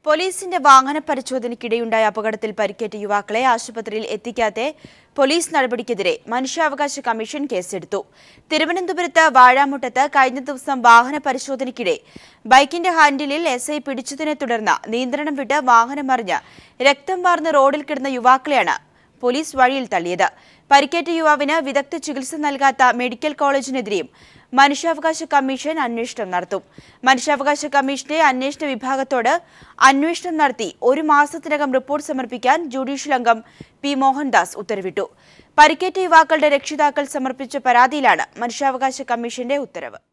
പോലീസിന്റെ വാഹന പരിശോധനയ്ക്കിടെയുണ്ടായ അപകടത്തിൽ പരിക്കേറ്റ യുവാക്കളെ ആശുപത്രിയിൽ എത്തിക്കാത്ത പോലീസ് നടപടിക്കെതിരെ മനുഷ്യാവകാശ കമ്മീഷൻ കേസെടുത്തു തിരുവനന്തപുരത്ത് വാഴാമുട്ടത്ത് കഴിഞ്ഞ ദിവസം വാഹന പരിശോധനയ്ക്കിടെ ബൈക്കിന്റെ ഹാൻഡിലിൽ എസ് ഐ പിടിച്ചതിനെ തുടർന്ന് നിയന്ത്രണം വിട്ട് വാഹനം മറിഞ്ഞ് രക്തം വാർന്ന് റോഡിൽ കിടന്ന യുവാക്കളെയാണ് പോലീസ് വഴിയിൽ തള്ളിയത് പരിക്കേറ്റ യുവാവിന് വിദഗ്ധ ചികിത്സ നൽകാത്ത മെഡിക്കൽ കോളേജിനെതിരെയും മനുഷ്യാവകാശ കമ്മീഷൻ അന്വേഷണം നടത്തും മനുഷ്യാവകാശ കമ്മീഷന്റെ അന്വേഷണ വിഭാഗത്തോട് അന്വേഷണം നടത്തി ഒരു മാസത്തിനകം റിപ്പോർട്ട് സമർപ്പിക്കാൻ ജുഡീഷ്യൽ അംഗം പി മോഹൻദാസ് ഉത്തരവിട്ടു പരിക്കേറ്റ യുവാക്കളുടെ രക്ഷിതാക്കൾ സമർപ്പിച്ച പരാതിയിലാണ് മനുഷ്യാവകാശ കമ്മീഷന്റെ ഉത്തരവ്